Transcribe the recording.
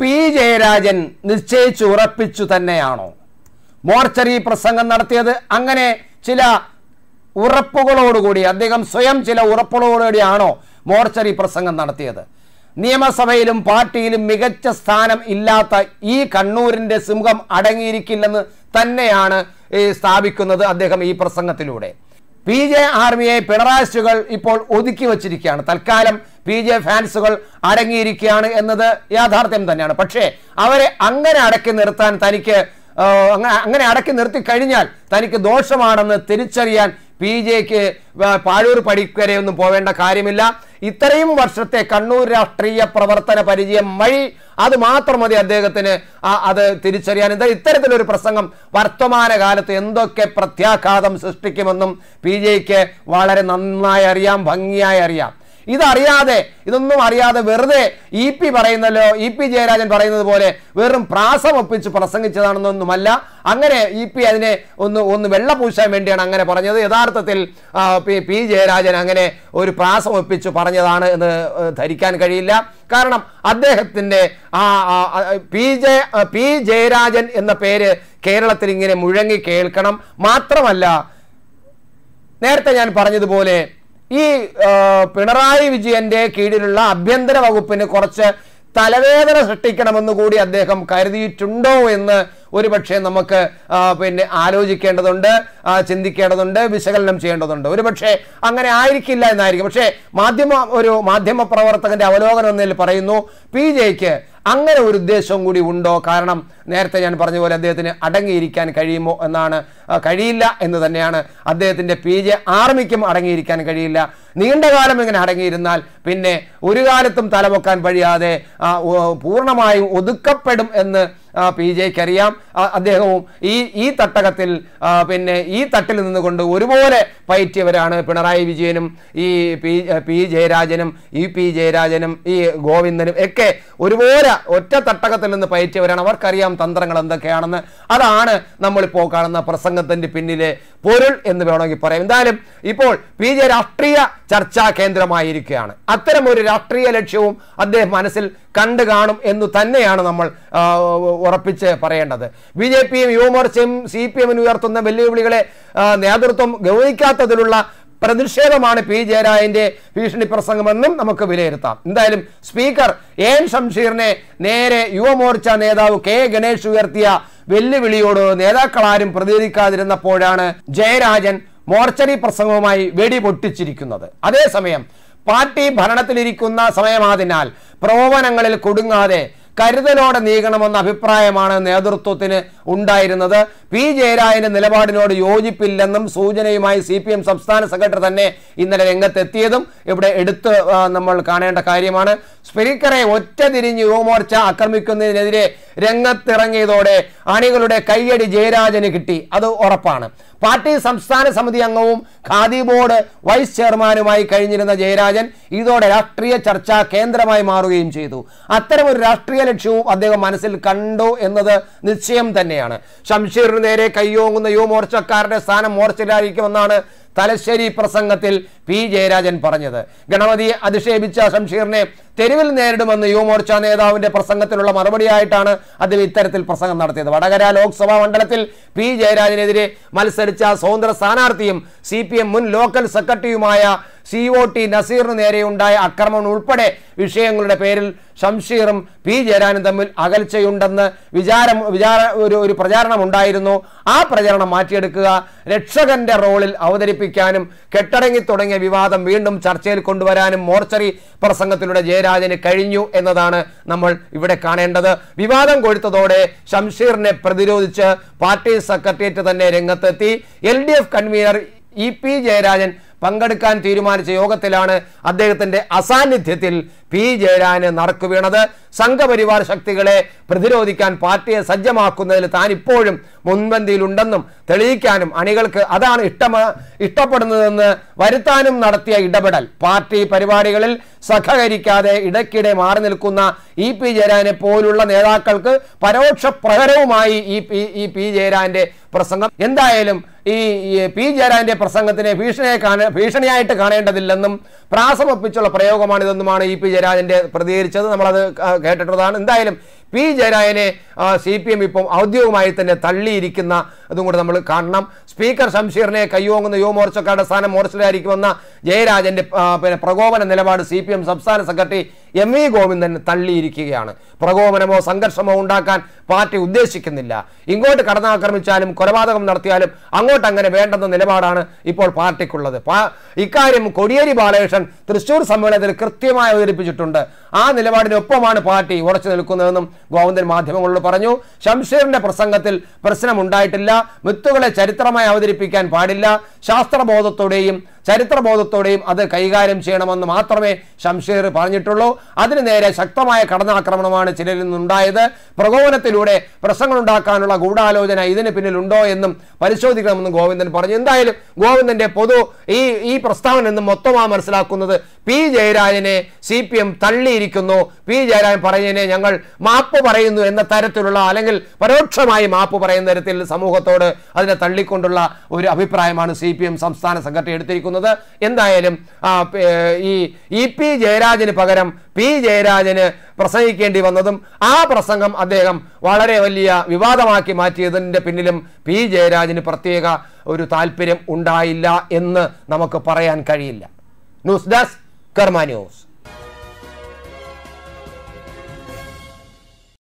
P Jayarajan നിശ്ചയിച്ചു ഉറപ്പിച്ചു തന്നെയാണോ മോർച്ചറി പ്രസംഗം നടത്തിയത് അങ്ങനെ ചില ഉറപ്പുകളോടുകൂടി അദ്ദേഹം സ്വയം ചില ഉറപ്പുകളോടുകൂടിയാണോ മോർച്ചറി പ്രസംഗം നടത്തിയത് നിയമസഭയിലും പാർട്ടിയിലും മികച്ച സ്ഥാനം ഇല്ലാത്ത ഈ കണ്ണൂരിന്റെ സിംഹം അടങ്ങിയിരിക്കില്ലെന്ന് തന്നെയാണ് ഈ സ്ഥാപിക്കുന്നത് അദ്ദേഹം ഈ പ്രസംഗത്തിലൂടെ പി ജെ ആർമിയെ പിണറായിസ്റ്റുകൾ ഇപ്പോൾ ഒതുക്കി വച്ചിരിക്കുകയാണ് തൽക്കാലം പി ജെ ഫാൻസുകൾ അടങ്ങിയിരിക്കുകയാണ് എന്നത് യാഥാർത്ഥ്യം തന്നെയാണ് പക്ഷേ അവരെ അങ്ങനെ അടക്കി നിർത്താൻ തനിക്ക് ആ, അങ്ങ- അങ്ങനെ അടക്കി നിർത്തി കഴിഞ്ഞാൽ തനിക്ക് ദോഷമാണെന്ന് തിരിച്ചറിയാൻ പി ജെക്ക് പാഴൂർ പടിക്കരെയൊന്നും പോവേണ്ട കാര്യമില്ല ഇത്രയും വർഷത്തെ കണ്ണൂർ രാഷ്ട്രീയ പ്രവർത്തന പരിചയം വഴി അത് മാത്രം മതി അദ്ദേഹത്തിന് ആ- അത് തിരിച്ചറിയാൻ എന്താ ഇത്തരത്തിലൊരു പ്രസംഗം വർത്തമാനകാലത്ത് എന്തൊക്കെ പ്രത്യാഘാതം സൃഷ്ടിക്കുമെന്നും പി ജെക്ക് വളരെ നന്നായി അറിയാം ഭംഗിയായി അറിയാം ഇതറിയാതെ ഇതൊന്നും അറിയാതെ വെറുതെ ഇ പി പറയുന്നല്ലോ ഇ പി ജയരാജൻ പറയുന്നത് പോലെ വെറും പ്രാസം ഒപ്പിച്ച് പ്രസംഗിച്ചതാണെന്നൊന്നുമല്ല അങ്ങനെ ഇ പി അതിനെ ഒന്ന് ഒന്ന് വെള്ള പൂശാൻ വേണ്ടിയാണ് അങ്ങനെ പറഞ്ഞത് യഥാർത്ഥത്തിൽ ആ, പി പി ജയരാജൻ അങ്ങനെ ഒരു പ്രാസം ഒപ്പിച്ച് പറഞ്ഞതാണ് എന്ന് ഏഹ്, ധരിക്കാൻ കഴിയില്ല കാരണം അദ്ദേഹത്തിൻ്റെ ആ ആ, ആ, പി ജെ ആ, പി ജയരാജൻ എന്ന പേര് കേരളത്തിൽ ഇങ്ങനെ മുഴങ്ങി കേൾക്കണം മാത്രമല്ല നേരത്തെ ഞാൻ പറഞ്ഞതുപോലെ ഈ ആ, പിണറായി വിജയന്റെ കീഴിലുള്ള ആഭ്യന്തര വകുപ്പിന് കുറച്ച് തലവേദന സൃഷ്ടിക്കണമെന്ന് കൂടി അദ്ദേഹം കരുതിയിട്ടുണ്ടോ എന്ന് ഒരുപക്ഷെ നമുക്ക് ആ, പിന്നെ ആലോചിക്കേണ്ടതുണ്ട് ആ, ചിന്തിക്കേണ്ടതുണ്ട് വിശകലനം ചെയ്യേണ്ടതുണ്ട് ഒരുപക്ഷെ അങ്ങനെ ആയിരിക്കില്ല എന്നായിരിക്കും പക്ഷേ മാധ്യമ ഒരു മാധ്യമ പ്രവർത്തകന്റെ അവലോകനം എന്നതിൽ പറയുന്നു പി ജെക്ക് അങ്ങനെ ഒരു ഉദ്ദേശവും കൂടി ഉണ്ടോ കാരണം നേരത്തെ ഞാൻ പറഞ്ഞ പോലെ അദ്ദേഹത്തിന് അടങ്ങിയിരിക്കാൻ കഴിയുമോ എന്നാണ് ആ, കഴിയില്ല എന്ന് തന്നെയാണ് അദ്ദേഹത്തിന്റെ പി ജെ ആർമിക്കും അടങ്ങിയിരിക്കാൻ കഴിയില്ല നീണ്ടകാലം ഇങ്ങനെ അടങ്ങിയിരുന്നാൽ പിന്നെ ഒരു കാലത്തും തലപൊക്കാൻ കഴിയാതെ ആ, ഓ- പൂർണ്ണമായും ഒതുക്കപ്പെടും എന്ന് ആ, പി ജെക്ക് അറിയാം ആ, അദ്ദേഹവും ഈ ഈ തട്ടകത്തിൽ ആ, പിന്നെ ഈ തട്ടിൽ നിന്നുകൊണ്ട് ഒരുപോലെ പയറ്റിയവരാണ് പിണറായി വിജയനും ഈ പി പി ജയരാജനും ഇ പി ജയരാജനും ഈ ഗോവിന്ദനും ഒക്കെ ഒരുപോലെ ഒറ്റ തട്ടകത്തിൽ നിന്ന് പയറ്റിയവരാണ് അവർക്കറിയാം തന്ത്രങ്ങൾ എന്തൊക്കെയാണെന്ന് അതാണ് നമ്മളിപ്പോൾ കാണുന്ന പ്രസംഗത്തിന്റെ പിന്നിലെ പൊരുൾ എന്ന് വേണമെങ്കിൽ പറയാം എന്തായാലും ഇപ്പോൾ പി ജെ രാഷ്ട്രീയ ചർച്ചാ കേന്ദ്രമായിരിക്കുകയാണ് അത്തരം ഒരു രാഷ്ട്രീയ ലക്ഷ്യവും അദ്ദേഹം മനസ്സിൽ കണ്ടു കാണും എന്ന് തന്നെയാണ് നമ്മൾ ആ, ഉറപ്പിച്ച് പറയേണ്ടത് ബി ജെ പിയും യുവമോർച്ചയും സി പി എമ്മിന് ഉയർത്തുന്ന വെല്ലുവിളികളെ ആ, നേതൃത്വം ഗൗനിക്കാത്തതിലുള്ള പ്രതിഷേധമാണ് പി ജയരാജന്റെ ഭീഷണി പ്രസംഗമെന്നും നമുക്ക് വിലയിരുത്താം എന്തായാലും സ്പീക്കർ എൻ ഷംഷീറിനെ നേരെ യുവമോർച്ച നേതാവ് കെ ഗണേഷ് ഉയർത്തിയ വെല്ലുവിളിയോട് നേതാക്കളാരും പ്രതികരിക്കാതിരുന്നപ്പോഴാണ് ജയരാജൻ മോർച്ചറി പ്രസംഗവുമായി വെടി പൊട്ടിച്ചിരിക്കുന്നത് അതേസമയം പാർട്ടി ഭരണത്തിലിരിക്കുന്ന സമയമാതിനാൽ പ്രലോഭനങ്ങളിൽ കുടുങ്ങാതെ കരുതലോടെ നീങ്ങണമെന്ന അഭിപ്രായമാണ് നേതൃത്വത്തിന് ഉണ്ടായിരുന്നത് പി ജയരാജന്റെ നിലപാടിനോട് യോജിപ്പില്ലെന്നും സൂചനയുമായി സി പി എം സംസ്ഥാന സെക്രട്ടറി തന്നെ ഇന്നലെ രംഗത്തെത്തിയതും ഇവിടെ എടുത്ത് ആ, നമ്മൾ കാണേണ്ട കാര്യമാണ് സ്പീക്കറെ ഒറ്റ തിരിഞ്ഞ് യുവമോർച്ച ആക്രമിക്കുന്നതിനെതിരെ രംഗത്തിറങ്ങിയതോടെ അണികളുടെ കയ്യടി ജയരാജന് കിട്ടി അത് ഉറപ്പാണ് പാർട്ടി സംസ്ഥാന സമിതി അംഗവും ഖാദി ബോർഡ് വൈസ് ചെയർമാനുമായി കഴിഞ്ഞിരുന്ന ജയരാജൻ ഇതോടെ രാഷ്ട്രീയ ചർച്ചാ കേന്ദ്രമായി മാറുകയും ചെയ്തു അത്തരമൊരു രാഷ്ട്രീയ ലക്ഷ്യവും അദ്ദേഹം മനസ്സിൽ കണ്ടു എന്നത് നിശ്ചയം തന്നെയാണ് ഷംഷീറിന് നേരെ കയ്യോങ്ങുന്ന യുവമോർച്ചക്കാരുടെ സ്ഥാനം മോർച്ചയിലായിരിക്കുമെന്നാണ് തലശ്ശേരി പ്രസംഗത്തിൽ പി ജയരാജൻ പറഞ്ഞത് ഗണപതിയെ അധിക്ഷേപിച്ച ഷംഷീറിനെ തെരുവിൽ നേരിടുമെന്ന് യുവമോർച്ച നേതാവിന്റെ പ്രസംഗത്തിനുള്ള മറുപടിയായിട്ടാണ് അദ്ദേഹം ഇത്തരത്തിൽ പ്രസംഗം നടത്തിയത് വടകര ലോക്സഭാ മണ്ഡലത്തിൽ പി ജയരാജനെതിരെ മത്സരിച്ച സ്വതന്ത്ര സ്ഥാനാർത്ഥിയും സി പി എം മുൻ ലോക്കൽ സെക്രട്ടറിയുമായ സി ഒ ടി നസീറിന് നേരെയുണ്ടായ ആക്രമണം ഉൾപ്പെടെ വിഷയങ്ങളുടെ പേരിൽ ഷംഷീറും പി ജയരാജനും തമ്മിൽ അകൽച്ചയുണ്ടെന്ന് വിചാരം വിചാര ഒരു ഒരു പ്രചാരണം ഉണ്ടായിരുന്നു ആ പ്രചരണം മാറ്റിയെടുക്കുക രക്ഷകന്റെ റോളിൽ അവതരിപ്പിക്കാനും കെട്ടടങ്ങി തുടങ്ങിയ വിവാദം വീണ്ടും ചർച്ചയിൽ കൊണ്ടുവരാനും മോർച്ചറി പ്രസംഗത്തിലൂടെ ജയരാജന് കഴിഞ്ഞു എന്നതാണ് നമ്മൾ ഇവിടെ കാണേണ്ടത് വിവാദം കൊഴുത്തതോടെ ഷംഷീറിനെ പ്രതിരോധിച്ച് പാർട്ടി സെക്രട്ടേറിയറ്റ് തന്നെ രംഗത്തെത്തി L D F convenor E P Jayarajan പങ്കെടുക്കാൻ തീരുമാനിച്ച യോഗത്തിലാണ് അദ്ദേഹത്തിന്റെ അസാന്നിധ്യത്തിൽ പി ജയരാജന് നറുക്കു വീണത് സംഘപരിവാർ ശക്തികളെ പ്രതിരോധിക്കാൻ പാർട്ടിയെ സജ്ജമാക്കുന്നതിൽ താൻ ഇപ്പോഴും മുൻപന്തിയിലുണ്ടെന്നും തെളിയിക്കാനും അണികൾക്ക് അതാണ് ഇഷ്ടമ ഇഷ്ടപ്പെടുന്നതെന്ന് വരുത്താനും നടത്തിയ ഇടപെടൽ പാർട്ടി പരിപാടികളിൽ സഹകരിക്കാതെ ഇടയ്ക്കിടെ മാറി നിൽക്കുന്ന ഇ പി ജയരാജനെ പോലുള്ള നേതാക്കൾക്ക് പരോക്ഷ പ്രഹരവുമായി ഈ പി ഈ പി ജയരാജന്റെ പ്രസംഗം എന്തായാലും ഈ ഈ പി ജയരാജന്റെ പ്രസംഗത്തിനെ ഭീഷണിയെ കാണ ഭീഷണിയായിട്ട് കാണേണ്ടതില്ലെന്നും പ്രാസമൊപ്പിച്ചുള്ള പ്രയോഗമാണിതെന്നുമാണ് ഇ പി ജയരാജന്റെ പ്രതികരിച്ചത് നമ്മളത് ആ, കേട്ടിട്ടുള്ളതാണ് എന്തായാലും പി ജയരാജനെ സി പി എം ഇപ്പം ഔദ്യോഗികമായി തന്നെ തള്ളിയിരിക്കുന്ന അതും കൂടെ നമ്മൾ കാണണം സ്പീക്കർ ശംഷീറിനെ കയ്യോങ്ങുന്ന യുവമോർച്ചക്കാരുടെ സ്ഥാനം മോർച്ചയിലായിരിക്കുമെന്ന ജയരാജന്റെ ആ, പിന്നെ പ്രകോപന നിലപാട് സി പി എം സംസ്ഥാന സെക്രട്ടറി എം വി ഗോവിന്ദൻ തള്ളിയിരിക്കുകയാണ് പ്രകോപനമോ സംഘർഷമോ ഉണ്ടാക്കാൻ പാർട്ടി ഉദ്ദേശിക്കുന്നില്ല ഇങ്ങോട്ട് കടന്നാക്രമിച്ചാലും കൊലപാതകം നടത്തിയാലും അങ്ങോട്ട് അങ്ങനെ വേണ്ടെന്ന നിലപാടാണ് ഇപ്പോൾ പാർട്ടിക്കുള്ളത് പാ- ഇക്കാര്യം കോടിയേരി ബാലകൃഷ്ണൻ തൃശൂർ സമ്മേളനത്തിൽ കൃത്യമായി അവതരിപ്പിച്ചിട്ടുണ്ട് ആ നിലപാടിനൊപ്പമാണ് പാർട്ടി ഉറച്ചു നിൽക്കുന്നതെന്നും ഗോവിന്ദൻ മാധ്യമങ്ങളോട് പറഞ്ഞു ശംഷീറിന്റെ പ്രസംഗത്തിൽ പ്രശ്നമുണ്ടായിട്ടില്ല മിത്തുകളെ ചരിത്രമായി അവതരിപ്പിക്കാൻ പാടില്ല ശാസ്ത്രബോധത്തോടെയും ചരിത്രബോധത്തോടെയും അത് കൈകാര്യം ചെയ്യണമെന്ന് മാത്രമേ ശംഷീർ പറഞ്ഞിട്ടുള്ളൂ അതിന് നേരെ ശക്തമായ കടന്നാക്രമണമാണ് ചിലരിൽ നിന്നുണ്ടായത് പ്രകോപനത്തിലൂടെ പ്രശ്നങ്ങളുണ്ടാക്കാനുള്ള ഗൂഢാലോചന ഇതിന് പിന്നിലുണ്ടോ എന്നും പരിശോധിക്കണമെന്നും ഗോവിന്ദൻ പറഞ്ഞു എന്തായാലും ഗോവിന്ദന്റെ പൊതു ഈ ഈ പ്രസ്താവന നിന്ന് മൊത്തമായി മനസ്സിലാക്കുന്നത് പി ജയരാജനെ സി പി എം തള്ളിയിരിക്കുന്നു പി ജയരാജൻ പറയുന്നതിനെ ഞങ്ങൾ മാപ്പ് പറയുന്നു എന്ന തരത്തിലുള്ള അല്ലെങ്കിൽ പരോക്ഷമായി മാപ്പ് പറയുന്ന തരത്തിൽ സമൂഹത്തോട് അതിനെ തള്ളിക്കൊണ്ടുള്ള ഒരു അഭിപ്രായമാണ് സി പി എം സംസ്ഥാന സെക്രട്ടറി എടുത്തിരിക്കുന്നത് എന്തായാലും ആ, പ്- ഈ ഇ പി ജയരാജന് പകരം പി ജയരാജന് പ്രസംഗിക്കേണ്ടി വന്നതും ആ പ്രസംഗം അദ്ദേഹം വളരെ വലിയ വിവാദമാക്കി മാറ്റിയതിൻ്റെ പിന്നിലും പി ജയരാജന് പ്രത്യേക ഒരു താല്പര്യം ഉണ്ടായില്ല എന്ന് നമുക്ക് പറയാൻ കഴിയില്ല ന്യൂസ് ഡെസ്ക് കർമ്മ ന്യൂസ്